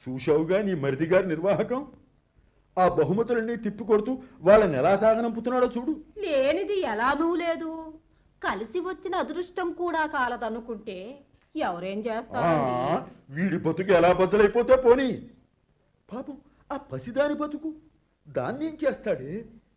చూశావుగా నీ మరిది గారి నిర్వాహకం ఆ బహుమతులన్నీ తిప్పికొడుతూ వాళ్ళని ఎలా సాగనంపుతున్నాడో చూడు లేనిది ఎలానూ లేదు కలిసి వచ్చిన అదృష్టం కూడా కాలదనుకుంటే ఎవరేం ఆ, చేస్తారండి వీడి బతుకు ఎలా బద్దలైపోతే పోని పాపం ఆ పసిదాని బతుకు దాన్ని ఏం చేస్తాడే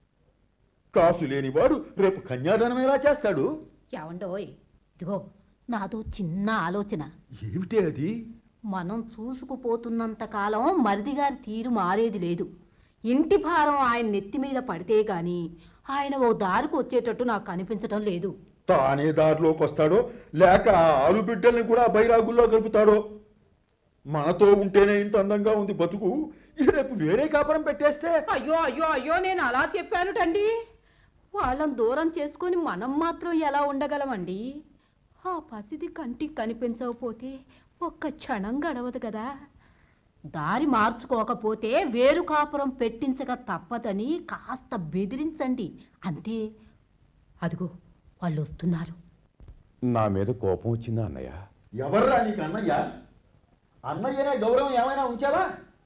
కాసు లేనివాడు రేపు కన్యాదానం ఎలా చేస్తాడు ఏమండోయ్ ఇదిగో నాదో చిన్న ఆలోచన ఏమిటే అది మనం చూసుకుపోతున్నంత కాలం మరిది గారి తీరు మారేది లేదు ఇంటి భారం ఆయన నెత్తి మీద పడితే గాని ఆయన ఓ దారికి వచ్చేటట్టు నాకు కనిపించడం లేదు తానే దారిలోకి వస్తాడో లేక ఆ ఆలు బిడ్డల్ని కూడా బైరాగుల్లో కలుపుతాడో మనతో ఉంటేనే ఇంత అందంగా ఉంది బతుకు ఇక రేపు వేరే కాపురం పెట్టేస్తే అయ్యో అయ్యో అయ్యో నేను అలా చెప్పానుటండి వాళ్ళని దూరం చేసుకొని మనం మాత్రం ఎలా ఉండగలమండి ఆ పసిది కంటికి కనిపించకపోతే ఒక్క క్షణం గడవదు కదా దారి మార్చుకోకపోతే వేరు కాపురం పెట్టించక తప్పదని కాస్త బెదిరించండి అంతే అదిగో వాళ్ళు వస్తున్నారు నా మీద కోపం వచ్చిందా అన్నయ్య ఎవర్రా నీకు అన్నయ్య అన్నయ్యనే గౌరవం ఏమైనా ఉంచావా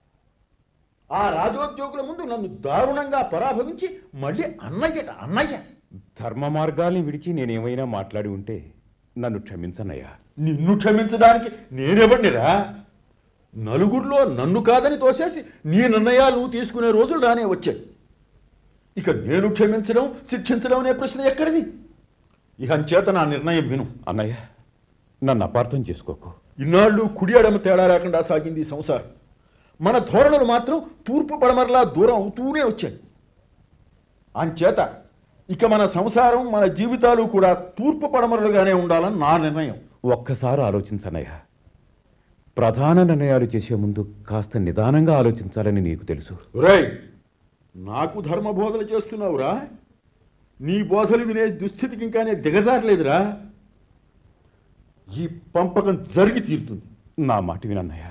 ఆ రాజోద్యోగుల ముందు నన్ను దారుణంగా పరాభవించి మళ్ళీ అన్నయ్యట అన్నయ్య ధర్మ మార్గాల్ని విడిచి నేనేమైనా మాట్లాడి ఉంటే నన్ను క్షమించనయ్యా నిన్ను క్షమించడానికి నేనెవండిరా నలుగురిలో నన్ను కాదని తోసేసి నీ నిర్ణయాలు నువ్వు తీసుకునే రోజులు రానే వచ్చాయి ఇక నేను క్షమించడం శిక్షించడం అనే ప్రశ్న ఎక్కడిది ఇక అంచేత నా నిర్ణయం విను అన్నయ్య నన్ను అపార్థం చేసుకోకు ఇన్నాళ్ళు కుడి ఎడమ తేడా రాకుండా సాగింది ఈ సంసారం మన ధోరణులు మాత్రం తూర్పు పడమరలా దూరం అవుతూనే వచ్చాయి అంచేత ఇక మన సంసారం మన జీవితాలు కూడా తూర్పు పడమరలుగానే ఉండాలని నా నిర్ణయం ఒక్కసారి ఆలోచించనయ్యా ప్రధాన నిర్ణయాలు చేసే ముందు కాస్త నిదానంగా ఆలోచించాలని నీకు తెలుసు రేయ్ నాకు ధర్మ బోధలు చేస్తున్నావురా నీ బోధలు వినే దుస్థితికి ఇంకానే దిగజారలేదురా ఈ పంపకం జరిగి తీరుతుంది నా మాట వినన్నయ్య